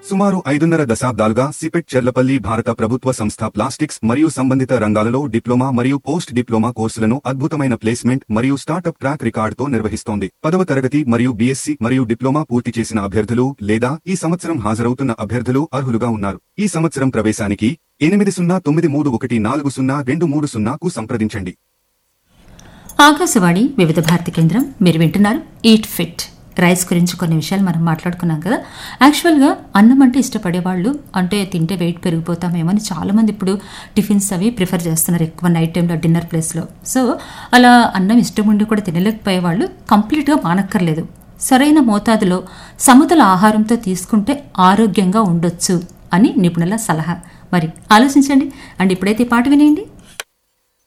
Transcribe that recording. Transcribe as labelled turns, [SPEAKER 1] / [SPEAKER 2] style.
[SPEAKER 1] సుమారు ఐదున్నర దశాబ్దాలుగా సిపెట్ చెర్లపల్లి భారత ప్రభుత్వ సంస్థ ప్లాస్టిక్స్ మరియు సంబంధిత రంగాలలో డిప్లొమా మరియు పోస్ట్ డిప్లొమా కోర్సులను అద్భుతమైన ప్లేస్మెంట్ మరియు స్టార్టప్ ట్రాక్ రికార్డుతో నిర్వహిస్తోంది పదవ తరగతి మరియు బీఎస్సీ మరియు డిప్లొమా పూర్తి చేసిన అభ్యర్థులు లేదా ఈ సంవత్సరం హాజరవుతున్న అభ్యర్థులు అర్హులుగా ఉన్నారు ఈ సంవత్సరం ప్రవేశానికి ఎనిమిది సున్నా తొమ్మిది మూడు ఒకటి నాలుగు సున్నా రెండు మూడు సున్నాకు సంప్రదించండి
[SPEAKER 2] ఆకాశవాణి వివిధ భారతి కేంద్రం మీరు వింటున్నారు ఈట్ ఫిట్ రైస్ గురించి కొన్ని విషయాలు మనం మాట్లాడుకున్నాం కదా యాక్చువల్గా అన్నం అంటే ఇష్టపడేవాళ్ళు అంటే తింటే వెయిట్ పెరిగిపోతామేమో అని చాలామంది ఇప్పుడు టిఫిన్స్ అవి ప్రిఫర్ చేస్తున్నారు ఎక్కువ నైట్ టైంలో డిన్నర్ ప్లేస్లో సో అలా అన్నం ఇష్టం ఉండి కూడా తినలేకపోయే వాళ్ళు కంప్లీట్గా మానక్కర్లేదు సరైన మోతాదులో సమతుల ఆహారంతో తీసుకుంటే ఆరోగ్యంగా ఉండొచ్చు అని నిపుణుల సలహా మరి ఆలోచించండి అండ్ ఇప్పుడైతే ఈ పాట వినేయండి